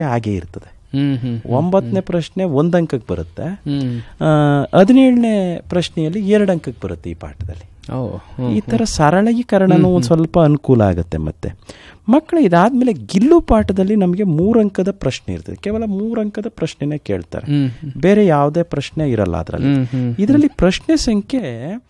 ಹಾಗೆ ಇರ್ತದೆ ಹ್ಮ್ ಹ್ಮ್ ಒಂಬತ್ತನೇ ಪ್ರಶ್ನೆ ಒಂದು ಅಂಕಕ್ಕೆ ಬರುತ್ತೆ ಹ್ಮ್ ಆ, ಹದಿನೇಳನೇ ಪ್ರಶ್ನೆಯಲ್ಲಿ ಎರಡು ಅಂಕಕ್ಕೆ ಬರುತ್ತೆ ಈ ಪಾಠದಲ್ಲಿ ಓ ಹ್ಮ್. ಈ ಥರ ಸರಳೀಕರಣನೂ ಒಂದು ಸ್ವಲ್ಪ ಅನುಕೂಲ ಆಗುತ್ತೆ ಮತ್ತೆ ಮಕ್ಕಳು ಇದಾದ್ಮೇಲೆ ಗಿಲ್ಲು ಪಾಠದಲ್ಲಿ ನಮಗೆ ಮೂರು ಅಂಕದ ಪ್ರಶ್ನೆ ಇರ್ತದೆ ಕೇವಲ ಮೂರು ಅಂಕದ ಪ್ರಶ್ನೆನೇ ಕೇಳ್ತಾರೆ ಹ್ಮ್ ಬೇರೆ ಯಾವುದೇ ಪ್ರಶ್ನೆ ಇರಲ್ಲ ಅದರಲ್ಲಿ ಹ್ಮ್ ಹ್ಮ್ ಇದರಲ್ಲಿ ಪ್ರಶ್ನೆ ಸಂಖ್ಯೆ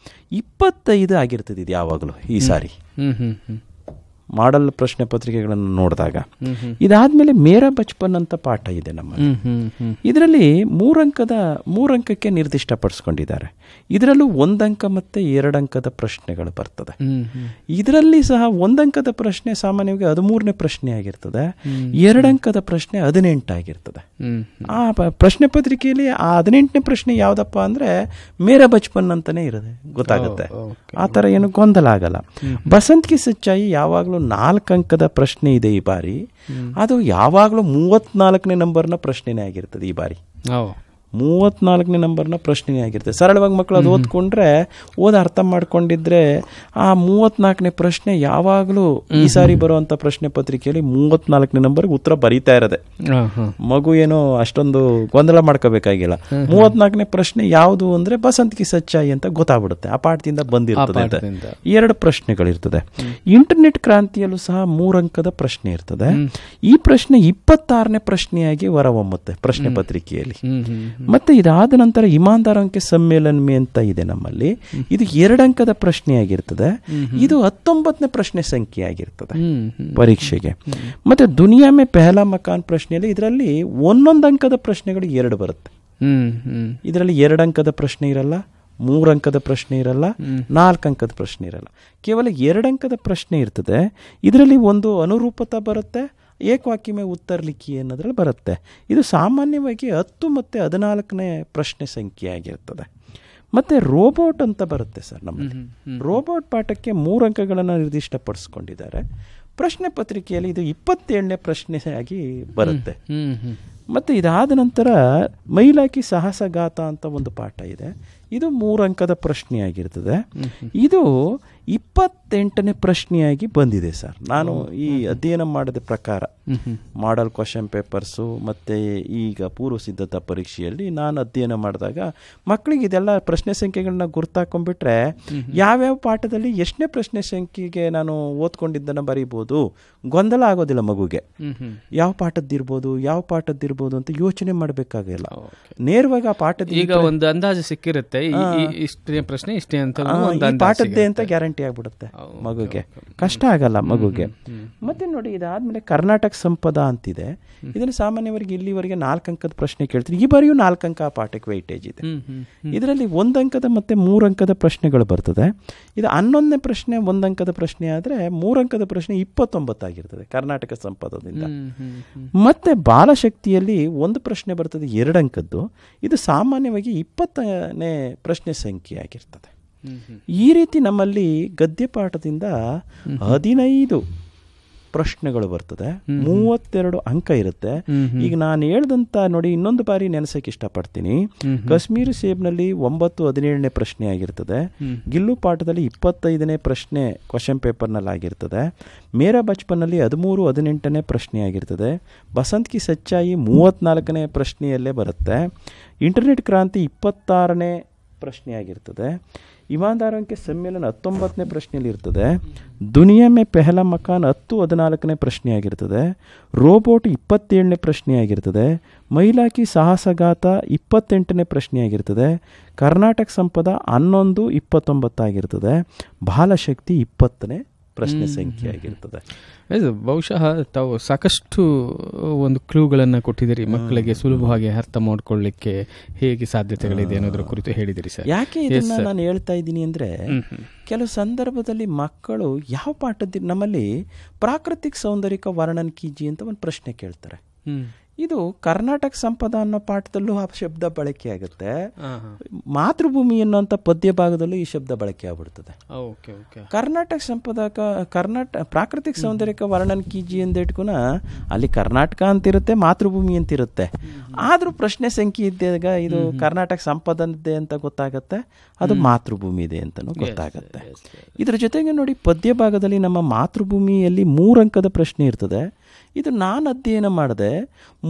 ಇಪ್ಪತ್ತೈದು ಆಗಿರ್ತದೆ ಇದು ಯಾವಾಗಲೂ ಈ ಸಾರಿ ಹ್ಮ್ ಹ್ಮ್ ಹ್ಮ್ ಮಾಡಲ್ ಪ್ರಶ್ನೆ ಪತ್ರಿಕೆಗಳನ್ನು ನೋಡಿದಾಗ ಹ್ಮ್ ಹ್ಮ್ ಇದಾದ್ಮೇಲೆ ಮೇರಾ ಬಚ್ಪನ್ ಅಂತ ಪಾಠ ಇದೆ ನಮ್ಮ ಹ್ಮ್ ಹ್ಮ್ ಹ್ಮ್ ಇದರಲ್ಲಿ ಮೂರಂಕದ ಮೂರಂಕಕ್ಕೆ ನಿರ್ದಿಷ್ಟಪಡಿಸ್ಕೊಂಡಿದ್ದಾರೆ ಇದರಲ್ಲೂ ಒಂದಂಕ ಮತ್ತೆ ಎರಡಂಕದ ಪ್ರಶ್ನೆಗಳು ಬರ್ತದೆ ಹ್ಮ್ ಹ್ಮ್ ಇದರಲ್ಲಿ ಸಹ ಒಂದಂಕದ ಪ್ರಶ್ನೆ ಸಾಮಾನ್ಯವಾಗಿ ಹದಿಮೂರನೇ ಪ್ರಶ್ನೆ ಆಗಿರ್ತದೆ ಎರಡಂಕದ ಪ್ರಶ್ನೆ ಹದಿನೆಂಟಾಗಿರ್ತದೆ ಹ್ಮ್ ಆ ಪ- ಪ್ರಶ್ನೆ ಪತ್ರಿಕೆಯಲ್ಲಿ ಆ ಹದಿನೆಂಟನೇ ಪ್ರಶ್ನೆ ಯಾವ್ದಪ್ಪ ಅಂದ್ರೆ ಮೇರಾ ಬಚ್ಪನ್ ಅಂತಾನೆ ಇರುತ್ತೆ ಗೊತ್ತಾಗುತ್ತೆ ಓಕೆ ಆ ಥರ ಏನು ಗೊಂದಲ ಆಗಲ್ಲ ಬಸಂತ್ ಕಿ ಸಚ್ಚಾಯಿ ಯಾವಾಗಲೂ ನಾಲ್ಕು ಅಂಕದ ಪ್ರಶ್ನೆ ಇದೆ ಈ ಬಾರಿ ಅದು ಯಾವಾಗಲೂ ಮೂವತ್ನಾಲ್ಕನೇ ನಂಬರ್ನ ಪ್ರಶ್ನೆನೇ ಆಗಿರ್ತದೆ ಈ ಬಾರಿ ಓ ಮೂವತ್ನಾಲ್ಕನೇ ನಂಬರ್ನ ಪ್ರಶ್ನೆನೇ ಆಗಿರ್ತದೆ ಸರಳವಾಗಿ ಮಕ್ಕಳು ಅದು ಓದ್ಕೊಂಡ್ರೆ ಓದ ಅರ್ಥ ಮಾಡ್ಕೊಂಡಿದ್ರೆ ಆ ಮೂವತ್ನಾಲ್ಕನೇ ಪ್ರಶ್ನೆ ಯಾವಾಗಲೂ ಈ ಸಾರಿ ಬರುವಂತ ಪ್ರಶ್ನೆ ಪತ್ರಿಕೆಯಲ್ಲಿ ಮೂವತ್ನಾಲ್ಕನೇ ನಂಬರ್ಗೆ ಉತ್ತರ ಬರೀತಾ ಇರೋದೆ ಹಾ ಹಾ ಮಗು ಏನೋ ಅಷ್ಟೊಂದು ಗೊಂದಲ ಮಾಡ್ಕೋಬೇಕಾಗಿಲ್ಲ ಮೂವತ್ನಾಲ್ಕನೇ ಪ್ರಶ್ನೆ ಯಾವುದು ಅಂದ್ರೆ ಬಸಂತ್ ಕಿ ಸಚ್ಚಾಯಿ ಅಂತ ಗೊತ್ತಾಗ್ಬಿಡುತ್ತೆ ಆ ಪಾಠದಿಂದ ಬಂದಿರ್ತದೆ ಅಂತ. ಪಾಠದಿಂದ. ಎರಡು ಪ್ರಶ್ನೆಗಳಿರ್ತದೆ ಇಂಟರ್ನೆಟ್ ಕ್ರಾಂತಿಯಲ್ಲೂ ಸಹ ಮೂರಂಕದ ಪ್ರಶ್ನೆ ಇರ್ತದೆ ಈ ಪ್ರಶ್ನೆ ಇಪ್ಪತ್ತಾರನೇ ಪ್ರಶ್ನೆಯಾಗಿ ಹೊರಹೊಮ್ಮುತ್ತೆ ಪ್ರಶ್ನೆ ಪತ್ರಿಕೆಯಲ್ಲಿ ಹ್ಮ್ ಹ್ಮ್ ಮತ್ತೆ ಇದಾದ ನಂತರ ಇಮಾನ್ದಾರ್ ಅಂಕೆ ಸಮ್ಮೇಳನ್ ಮೇ ಅಂತ ಇದೆ ನಮ್ಮಲ್ಲಿ ಇದು ಎರಡಂಕದ ಪ್ರಶ್ನೆಯಾಗಿರ್ತದೆ ಇದು ಹತ್ತೊಂಬತ್ತನೇ ಪ್ರಶ್ನೆ ಸಂಖ್ಯೆ ಆಗಿರ್ತದೆ ಹ್ಮ್ ಹ್ಮ್ ಪರೀಕ್ಷೆಗೆ ಮತ್ತೆ ದುನಿಯಾ ಮೇ ಪೆಹಲಾ ಮಕಾನ್ ಪ್ರಶ್ನೆಯಲ್ಲಿ ಇದರಲ್ಲಿ ಒಂದೊಂದು ಅಂಕದ ಪ್ರಶ್ನೆಗಳು ಎರಡು ಬರುತ್ತೆ ಹ್ಮ್ ಹ್ಮ್ ಇದರಲ್ಲಿ ಎರಡು ಅಂಕದ ಪ್ರಶ್ನೆ ಇರಲ್ಲ ಮೂರು ಅಂಕದ ಪ್ರಶ್ನೆ ಇರಲ್ಲ ನಾಲ್ಕು ಅಂಕದ ಪ್ರಶ್ನೆ ಇರಲ್ಲ ಕೇವಲ ಎರಡು ಅಂಕದ ಪ್ರಶ್ನೆ ಇರ್ತದೆ ಇದರಲ್ಲಿ ಒಂದು ಅನುರೂಪತ ಬರುತ್ತೆ ಏಕವಾಕ್ಯಮೇ ಉತ್ತರ ಲಿಖಿ ಅನ್ನೋದ್ರಲ್ಲಿ ಬರುತ್ತೆ ಇದು ಸಾಮಾನ್ಯವಾಗಿ ಹತ್ತು ಮತ್ತು ಹದಿನಾಲ್ಕನೇ ಪ್ರಶ್ನೆ ಸಂಖ್ಯೆ ಆಗಿರ್ತದೆ ಮತ್ತು ರೋಬೋಟ್ ಅಂತ ಬರುತ್ತೆ ಸರ್ ನಮ್ಮಲ್ಲಿ ರೋಬೋಟ್ ಪಾಠಕ್ಕೆ ಮೂರು ಅಂಕಗಳನ್ನು ನಿರ್ದಿಷ್ಟಪಡಿಸ್ಕೊಂಡಿದ್ದಾರೆ ಪ್ರಶ್ನೆ ಪತ್ರಿಕೆಯಲ್ಲಿ ಇದು ಇಪ್ಪತ್ತೇಳನೇ ಪ್ರಶ್ನೆ ಆಗಿ ಬರುತ್ತೆ ಹ್ಮ್ ಹ್ಮ್ ಮತ್ತು ಇದಾದ ನಂತರ ಮೈಲಾಕಿ ಸಾಹಸಗಾತ ಅಂತ ಒಂದು ಪಾಠ ಇದೆ ಇದು ಮೂರು ಅಂಕದ ಪ್ರಶ್ನೆಯಾಗಿರ್ತದೆ ಇದು ಇಪ್ಪತ್ತೆಂಟನೇ ಪ್ರಶ್ನೆಯಾಗಿ ಬಂದಿದೆ ಸರ್ ನಾನು ಈ ಅಧ್ಯಯನ ಮಾಡಿದ ಪ್ರಕಾರ ಮಾಡಲ್ ಕ್ವಶನ್ ಪೇಪರ್ಸು ಮತ್ತು ಈಗ ಪೂರ್ವ ಸಿದ್ಧತಾ ಪರೀಕ್ಷೆಯಲ್ಲಿ ನಾನು ಅಧ್ಯಯನ ಮಾಡಿದಾಗ ಮಕ್ಕಳಿಗೆ ಇದೆಲ್ಲ ಪ್ರಶ್ನೆ ಸಂಖ್ಯೆಗಳನ್ನ ಗುರ್ತಾಕೊಂಡ್ಬಿಟ್ರೆ ಯಾವ್ಯಾವ ಪಾಠದಲ್ಲಿ ಎಷ್ಟನೇ ಪ್ರಶ್ನೆ ಸಂಖ್ಯೆಗೆ ನಾನು ಓದ್ಕೊಂಡಿದ್ದನ್ನು ಬರೀಬೋದು ಗೊಂದಲ ಆಗೋದಿಲ್ಲ ಮಗುಗೆ ಹ್ಮ್ ಹ್ಮ್ ಯಾವ ಪಾಠದ್ದಿರ್ಬೋದು ಯಾವ ಪಾಠದ್ದಿರ್ಬೋದು ಅಂತ ಯೋಚನೆ ಮಾಡಬೇಕಾಗಿಲ್ಲ ನೇರವಾಗಿ ಆ ಪಾಠದ ಈಗ ಒಂದು ಅಂದಾಜು ಸಿಕ್ಕಿರುತ್ತೆ ಈ- ಈ- ಇಷ್ಟೇ ಪ್ರಶ್ನೆ ಇಷ್ಟೇ ಅಂತ ಆ, ಒಂದು ಈ ಅಂದಾಜು ಪಾಠದ್ದೇ ಅಂತ ಸಿಗುತ್ತೆ. ಗ್ಯಾರಂಟಿ ಆಗ್ಬಿಡುತ್ತೆ ಮಗುಗೆ ಕಷ್ಟ ಆಗಲ್ಲ ಮಗುಗೆ ಮತ್ತೆ ನೋಡಿ ಇದಾದ್ಮೇಲೆ ಕರ್ನಾಟಕ ಸಂಪದ ಅಂತಿದೆ ಇದನ್ನು ಸಾಮಾನ್ಯವಾಗಿ ಇಲ್ಲಿವರೆಗೆ ನಾಲ್ಕು ಅಂಕದ ಪ್ರಶ್ನೆ ಕೇಳ್ತೀನಿ ಈ ಬಾರಿಯೂ ನಾಲ್ಕು ಅಂಕ ಆ ಪಾಠಕ್ಕೆ ವೈಟೇಜ್ ಇದೆ ಹ್ಮ್ ಹ್ಮ್ ಇದರಲ್ಲಿ ಒಂದು ಅಂಕದ ಮತ್ತೆ ಮೂರು ಅಂಕದ ಪ್ರಶ್ನೆಗಳು ಬರ್ತದೆ ಇದು ಹನ್ನೊಂದನೇ ಪ್ರಶ್ನೆ ಒಂದು ಅಂಕದ ಪ್ರಶ್ನೆ ಆದರೆ ಮೂರು ಅಂಕದ ಪ್ರಶ್ನೆ ಇಪ್ಪತ್ತೊಂಬತ್ತಾಗಿರ್ತದೆ ಕರ್ನಾಟಕ ಸಂಪದದಿಂದ ಹ್ಮ್ ಹ್ಮ್ ಹ್ಮ್ ಮತ್ತೆ ಬಾಲಶಕ್ತಿಯಲ್ಲಿ ಒಂದು ಪ್ರಶ್ನೆ ಬರ್ತದೆ ಎರಡು ಅಂಕದ್ದು ಇದು ಸಾಮಾನ್ಯವಾಗಿ ಇಪ್ಪತ್ತನೇ ಪ್ರಶ್ನೆ ಸಂಖ್ಯೆ ಆಗಿರ್ತದೆ ಹ್ಮ್ ಹ್ಮ್ ಈ ರೀತಿ ನಮ್ಮಲ್ಲಿ ಗದ್ಯ ಪಾಠದಿಂದ ಹದಿನೈದು ಪ್ರಶ್ನೆಗಳು ಬರ್ತದೆ ಮೂವತ್ತೆರಡು ಅಂಕ ಇರುತ್ತೆ ಈಗ ನಾನು ಹೇಳ್ದಂತ ನೋಡಿ ಇನ್ನೊಂದು ಬಾರಿ ನೆನೆಸಕ್ಕೆ ಇಷ್ಟಪಡ್ತೀನಿ ಕಾಶ್ಮೀರ್ ಸೇಬ್ನಲ್ಲಿ ಒಂಬತ್ತು ಹದಿನೇಳನೇ ಪ್ರಶ್ನೆ ಆಗಿರ್ತದೆ ಗಿಲ್ಲು ಪಾಠದಲ್ಲಿ ಇಪ್ಪತ್ತೈದನೇ ಪ್ರಶ್ನೆ ಕ್ವಶನ್ ಪೇಪರ್ನಲ್ಲಿ ಆಗಿರ್ತದೆ ಮೇರಾ ಬಚ್ಪನ್ನಲ್ಲಿ ಹದಿಮೂರು ಹದಿನೆಂಟನೇ ಪ್ರಶ್ನೆ ಆಗಿರ್ತದೆ ಬಸಂತ್ ಕಿ ಸಚ್ಚಾಯಿ ಮೂವತ್ನಾಲ್ಕನೇ ಪ್ರಶ್ನೆಯಲ್ಲೇ ಬರುತ್ತೆ ಇಂಟರ್ನೆಟ್ ಕ್ರಾಂತಿ ಇಪ್ಪತ್ತಾರನೇ ಪ್ರಶ್ನೆ ಆಗಿರ್ತದೆ ಇಮಾನ್ದಾರ್ ಅಂಕೆ ಸಮ್ಮೇಳನ ಹತ್ತೊಂಬತ್ತನೇ ಪ್ರಶ್ನೆಯಲ್ಲಿ ಇರ್ತದೆ ದುನಿಯಾ ಮೇ ಪೆಹಲ ಮಕಾನ್ ಹತ್ತು ಹದಿನಾಲ್ಕನೇ ಪ್ರಶ್ನೆ ಆಗಿರ್ತದೆ ರೋಬೋಟ್ ಇಪ್ಪತ್ತೇಳನೇ ಪ್ರಶ್ನೆ ಆಗಿರ್ತದೆ ಮೈಲಾಕಿ ಸಾಹಸಗಾತ ಇಪ್ಪತ್ತೆಂಟನೇ ಪ್ರಶ್ನೆ ಆಗಿರ್ತದೆ ಕರ್ನಾಟಕ ಸಂಪದ ಹನ್ನೊಂದು ಇಪ್ಪತ್ತೊಂಬತ್ತಾಗಿರ್ತದೆ ಬಾಲಶಕ್ತಿ ಇಪ್ಪತ್ತನೇ ಪ್ರಶ್ನೆ ಸಂಖ್ಯೆ ಆಗಿರ್ತದೆ ಇದು ಬಹುಶಃ ತಾವು ಸಾಕಷ್ಟು ಒಂದು ಕ್ಲೂಗಳನ್ನು ಕೊಟ್ಟಿದ್ದೀರಿ ಮಕ್ಕಳಿಗೆ ಸುಲಭವಾಗಿ ಅರ್ಥ ಮಾಡ್ಕೊಳ್ಳಿಕ್ಕೆ ಹೇಗೆ ಸಾಧ್ಯತೆಗಳಿದೆ ಅನ್ನೋದ್ರ ಕುರಿತು ಹೇಳಿದಿರಿ ಸರ್ ಯಾಕೆ ಇದನ್ನ ನಾನು ಹೇಳ್ತಾ ಇದ್ದೀನಿ ಅಂದ್ರೆ ಕೆಲವು ಸಂದರ್ಭದಲ್ಲಿ ಮಕ್ಕಳು ಯಾವ ಪಾಠದ ನಮ್ಮಲ್ಲಿ ಪ್ರಾಕೃತಿಕ ಸೌಂದರ್ಯಕ ವರ್ಣನ್ ಕೀಜಿ ಅಂತ ಒಂದು ಪ್ರಶ್ನೆ ಕೇಳ್ತಾರೆ ಹ್ಮ್ ಇದು ಕರ್ನಾಟಕ ಸಂಪದ ಅನ್ನೋ ಪಾಠದಲ್ಲೂ ಆ ಶಬ್ದ ಬಳಕೆ ಆಗುತ್ತೆ ಹಾ, ಹಾ. ಮಾತೃಭೂಮಿ ಅನ್ನೋಂಥ ಪದ್ಯ ಭಾಗದಲ್ಲೂ ಈ ಶಬ್ದ ಬಳಕೆ ಆಗ್ಬಿಡ್ತದೆ ಓಕೆ ಓಕೆ ಕರ್ನಾಟಕ ಸಂಪದಕ ಕರ್ನಾಟಕ ಪ್ರಾಕೃತಿಕ ಸೌಂದರ್ಯಕ ವರ್ಣನ್ ಕೀಜಿ ಅಂದಿಟ್ಕುನ ಅಲ್ಲಿ ಕರ್ನಾಟಕ ಅಂತಿರುತ್ತೆ ಮಾತೃಭೂಮಿ ಅಂತಿರುತ್ತೆ ಆದ್ರೂ ಪ್ರಶ್ನೆ ಸಂಖ್ಯೆ ಇದ್ದಾಗ ಇದು ಕರ್ನಾಟಕ ಸಂಪದನಿದೆ ಅಂತ ಗೊತ್ತಾಗತ್ತೆ ಅದು ಮಾತೃಭೂಮಿ ಇದೆ ಅಂತಲೂ ಗೊತ್ತಾಗತ್ತೆ ಇದ್ರ ಜೊತೆಗೆ ನೋಡಿ ಪದ್ಯ ಭಾಗದಲ್ಲಿ ನಮ್ಮ ಮಾತೃಭೂಮಿಯಲ್ಲಿ ಮೂರು ಅಂಕದ ಪ್ರಶ್ನೆ ಇರ್ತದೆ ಇದು ನಾನು ಅಧ್ಯಯನ ಮಾಡಿದೆ